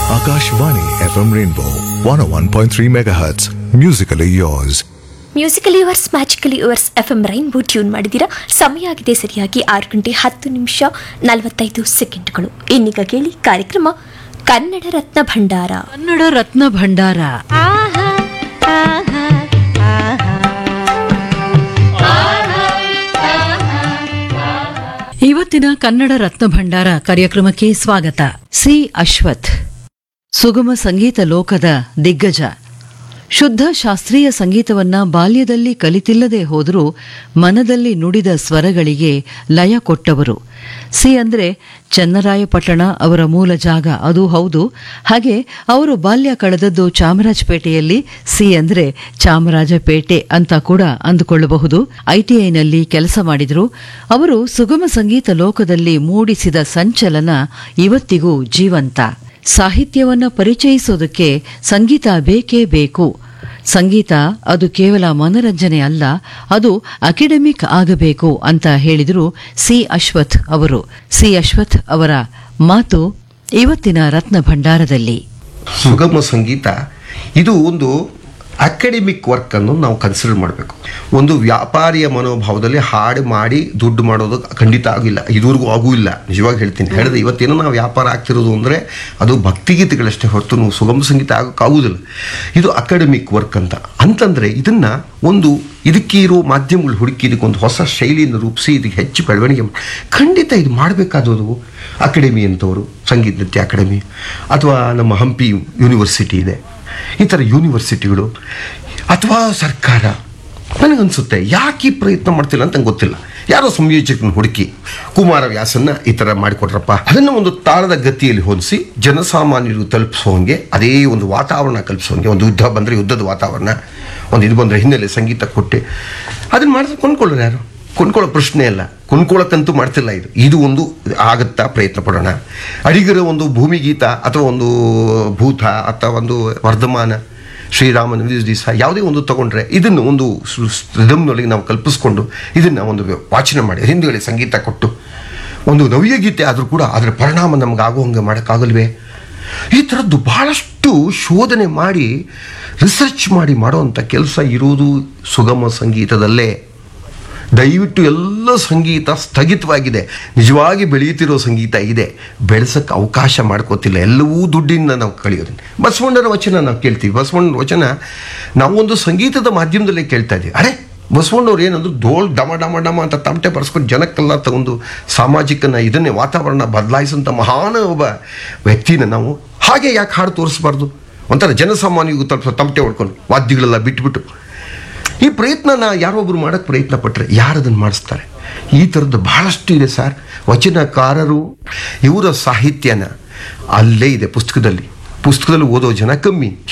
Akashvani FM Rainbow 101.3 MHz. Musically yours. Musically yours magically yours F M rainbow tune ಮಾಡಿದ್ದೀರಾ ಸಮಯ ಆಗಿದೆ ಸರಿಯಾಗಿ ಆರು ಗಂಟೆ ಹತ್ತು ನಿಮಿಷ ನಲವತ್ತೈದು ಸೆಕೆಂಡ್ಗಳು ಇನ್ನೀಗ ಕೇಳಿ ಕಾರ್ಯಕ್ರಮ ಕನ್ನಡ ರತ್ನ ಭಂಡಾರ ಕನ್ನಡ ರತ್ನ ಭಂಡಾರ ಇವತ್ತಿನ ಕನ್ನಡ ರತ್ನ ಭಂಡಾರ ಕಾರ್ಯಕ್ರಮಕ್ಕೆ ಸ್ವಾಗತ ಸಿ ಅಶ್ವಥ್ ಸುಗಮ ಸಂಗೀತ ಲೋಕದ ದಿಗ್ಗಜ ಶುದ್ಧ ಶಾಸ್ತ್ರೀಯ ಸಂಗೀತವನ್ನ ಬಾಲ್ಯದಲ್ಲಿ ಕಲಿತಿಲ್ಲದೆ ಹೋದರೂ ಮನದಲ್ಲಿ ನುಡಿದ ಸ್ವರಗಳಿಗೆ ಲಯ ಕೊಟ್ಟವರು ಸಿ ಅಂದ್ರೆ ಚನ್ನರಾಯಪಟ್ಟಣ ಅವರ ಮೂಲ ಜಾಗ ಅದು ಹೌದು ಹಾಗೆ ಅವರು ಬಾಲ್ಯ ಕಳೆದದ್ದು ಚಾಮರಾಜಪೇಟೆಯಲ್ಲಿ ಸಿ ಅಂದ್ರೆ ಚಾಮರಾಜಪೇಟೆ ಅಂತ ಕೂಡ ಅಂದುಕೊಳ್ಳಬಹುದು ಐಟಿಐನಲ್ಲಿ ಕೆಲಸ ಮಾಡಿದ್ರು ಅವರು ಸುಗಮ ಸಂಗೀತ ಲೋಕದಲ್ಲಿ ಮೂಡಿಸಿದ ಸಂಚಲನ ಇವತ್ತಿಗೂ ಜೀವಂತ ಸಾಹಿತ್ಯವನ್ನ ಪರಿಚಯಿಸೋದಕ್ಕೆ ಸಂಗೀತ ಬೇಕೇ ಬೇಕು ಸಂಗೀತ ಅದು ಕೇವಲ ಮನರಂಜನೆ ಅಲ್ಲ ಅದು ಅಕಾಡೆಮಿಕ್ ಆಗಬೇಕು ಅಂತ ಹೇಳಿದರು ಸಿ ಅಶ್ವಥ್ ಅವರು ಸಿ ಅಶ್ವಥ್ ಅವರ ಮಾತು ಇವತ್ತಿನ ರತ್ನ ಭಂಡಾರದಲ್ಲಿ ಸುಗಮ ಸಂಗೀತ ಇದು ಒಂದು ಅಕಾಡೆಮಿಕ್ ವರ್ಕ್ ಅನ್ನು ನಾವು ಕನ್ಸಿಡರ್ ಮಾಡಬೇಕು ಒಂದು ವ್ಯಾಪಾರಿಯ ಮನೋಭಾವದಲ್ಲಿ ಹಾಡು ಮಾಡಿ ದುಡ್ಡು ಮಾಡೋದು ಖಂಡಿತ ಆಗಿಲ್ಲ ಇದುವರೆಗೂ ಆಗೂ ಇಲ್ಲ ನಿಜವಾಗಿ ಹೇಳ್ತೀನಿ ಹೇಳಿದೆ ಇವತ್ತೇನೋ ನಾವು ವ್ಯಾಪಾರ ಆಗ್ತಿರೋದು ಅಂದರೆ ಅದು ಭಕ್ತಿಗೀತೆಗಳಷ್ಟೇ ಹೊರತು ನಾವು ಸುಗಮ ಸಂಗೀತ ಆಗೋಕ್ಕಾಗುವುದಿಲ್ಲ ಇದು ಅಕಾಡೆಮಿಕ್ ವರ್ಕ್ ಅಂತ ಅಂತಂದರೆ ಇದನ್ನು ಒಂದು ಇದಕ್ಕೆ ಇರೋ ಮಾಧ್ಯಮಗಳು ಹುಡುಕಿ ಇದಕ್ಕೊಂದು ಹೊಸ ಶೈಲಿಯನ್ನು ರೂಪಿಸಿ ಇದಕ್ಕೆ ಹೆಚ್ಚು ಬೆಳವಣಿಗೆ ಮಾ- ಖಂಡಿತ ಇದು ಮಾಡಬೇಕಾದದು ಅಕಾಡೆಮಿ ಅಂತವರು ಸಂಗೀತ ನೃತ್ಯ ಅಕಾಡೆಮಿ ಅಥವಾ ನಮ್ಮ ಹಂಪಿ ಯೂನಿವರ್ಸಿಟಿ ಇದೆ ಈ ಥರ ಯೂನಿವರ್ಸಿಟಿಗಳು ಅಥವಾ ಸರ್ಕಾರ ನನಗನ್ಸುತ್ತೆ ಯಾಕೆ ಈ ಪ್ರಯತ್ನ ಮಾಡ್ತಿಲ್ಲ ಅಂತ ನಂಗೆ ಗೊತ್ತಿಲ್ಲ ಯಾರೋ ಸಂಯೋಜಕನ ಹುಡುಕಿ ಕುಮಾರವ್ಯಾಸನ್ನ ಈ ಥರ ಮಾಡಿಕೊಟ್ರಪ್ಪ ಅದನ್ನು ಒಂದು ತಾಳದ ಗತಿಯಲ್ಲಿ ಹೊಂದಿಸಿ ಜನಸಾಮಾನ್ಯರು ತಲುಪಿಸುವಂಗೆ ಅದೇ ಒಂದು ವಾತಾವರಣ ಕಲ್ಪಿಸುವಂಗೆ ಒಂದು ಯುದ್ಧ ಬಂದರೆ ಯುದ್ಧದ ವಾತಾವರಣ ಒಂದು ಇದು ಬಂದರೆ ಹಿನ್ನೆಲೆ ಸಂಗೀತ ಕೊಟ್ಟೆ ಅದನ್ನು ಮಾಡಿದ್ರೆ ಕೊಂಡ್ಕೊಳ್ಳೋರು ಯಾರು ಕೊಂಡ್ಕೊಳ್ಳೋ ಪ್ರಶ್ನೆ ಇಲ್ಲ ಕೊಂಡ್ಕೊಳ್ಳೋಕ್ಕಂತೂ ಮಾಡ್ತಿಲ್ಲ ಇದು ಇದು ಒಂದು ಆಗತ್ತಾ ಪ್ರಯತ್ನ ಪಡೋಣ ಅಡಿಗರ ಒಂದು ಭೂಮಿಗೀತ ಅಥವಾ ಒಂದು ಭೂತ ಅಥವಾ ಒಂದು ವರ್ಧಮಾನ ಶ್ರೀರಾಮನ ದಿವಸ ಯಾವುದೇ ಒಂದು ತಗೊಂಡ್ರೆ ಇದನ್ನು ಒಂದು ರಿದಮ್ನೊಳಗೆ ನಾವು ಕಲ್ಪಿಸ್ಕೊಂಡು ಇದನ್ನು ಒಂದು ವಾಚನ ಮಾಡಿ ಹಿಂದುಗಡೆ ಸಂಗೀತ ಕೊಟ್ಟು ಒಂದು ನವ್ಯ ಗೀತೆ ಆದರೂ ಕೂಡ ಅದರ ಪರಿಣಾಮ ನಮ್ಗೆ ಆಗೋ ಹಂಗೆ ಮಾಡೋಕ್ಕಾಗಲ್ವೇ ಈ ಥರದ್ದು ಬಹಳಷ್ಟು ಶೋಧನೆ ಮಾಡಿ ರಿಸರ್ಚ್ ಮಾಡಿ ಮಾಡೋವಂಥ ಕೆಲಸ ಇರುವುದು ಸುಗಮ ಸಂಗೀತದಲ್ಲೇ ದಯವಿಟ್ಟು ಎಲ್ಲ ಸಂಗೀತ ಸ್ಥಗಿತವಾಗಿದೆ ನಿಜವಾಗಿ ಬೆಳೆಯುತ್ತಿರೋ ಸಂಗೀತ ಇದೆ ಬೆಳೆಸೋಕ್ಕೆ ಅವಕಾಶ ಮಾಡ್ಕೋತಿಲ್ಲ ಎಲ್ಲವೂ ದುಡ್ಡಿಂದ ನಾವು ಕಳೆಯೋದು ಬಸವಣ್ಣರ ವಚನ ನಾವು ಕೇಳ್ತೀವಿ ಬಸವಣ್ಣನ ವಚನ ನಾವೊಂದು ಸಂಗೀತದ ಮಾಧ್ಯಮದಲ್ಲೇ ಕೇಳ್ತಾ ಇದ್ದೀವಿ ಅರೆ ಬಸವಣ್ಣವ್ರು ಏನಂದ್ರು ಡೋಲ್ ಡಮ ಡಮ ಡಮ ಅಂತ ತಮಟೆ ಬರ್ಸ್ಕೊಂಡು ಜನಕ್ಕೆಲ್ಲ ತಗೊಂಡು ಸಾಮಾಜಿಕನ ಇದನ್ನೇ ವಾತಾವರಣ ಬದಲಾಯಿಸೋಂಥ ಮಹಾನ್ ಒಬ್ಬ ವ್ಯಕ್ತಿನ ನಾವು ಹಾಗೆ ಯಾಕೆ ಹಾಡು ತೋರಿಸ್ಬಾರ್ದು ಒಂಥರ ಜನಸಾಮಾನ್ಯರಿಗೂ ತಲುಪಿಸೋ ತಮಟೆ ಹೊಡ್ಕೊಂಡು ವಾದ್ಯಗಳೆಲ್ಲ ಬಿಟ್ಬಿಟ್ಟು ಈ ಪ್ರಯತ್ನನ ಯಾರೊಬ್ಬರು ಮಾಡೋಕ್ಕೆ ಪ್ರಯತ್ನ ಪಟ್ಟರೆ ಯಾರು ಅದನ್ನು ಮಾಡಿಸ್ತಾರೆ ಈ ಥರದ್ದು ಬಹಳಷ್ಟು ಇದೆ ಸರ್ ವಚನಕಾರರು ಇವರ ಸಾಹಿತ್ಯನ ಅಲ್ಲೇ ಇದೆ ಪುಸ್ತಕದಲ್ಲಿ ಪುಸ್ತಕದಲ್ಲಿ ಓದೋ ಜನ ಕಮ್ಮಿ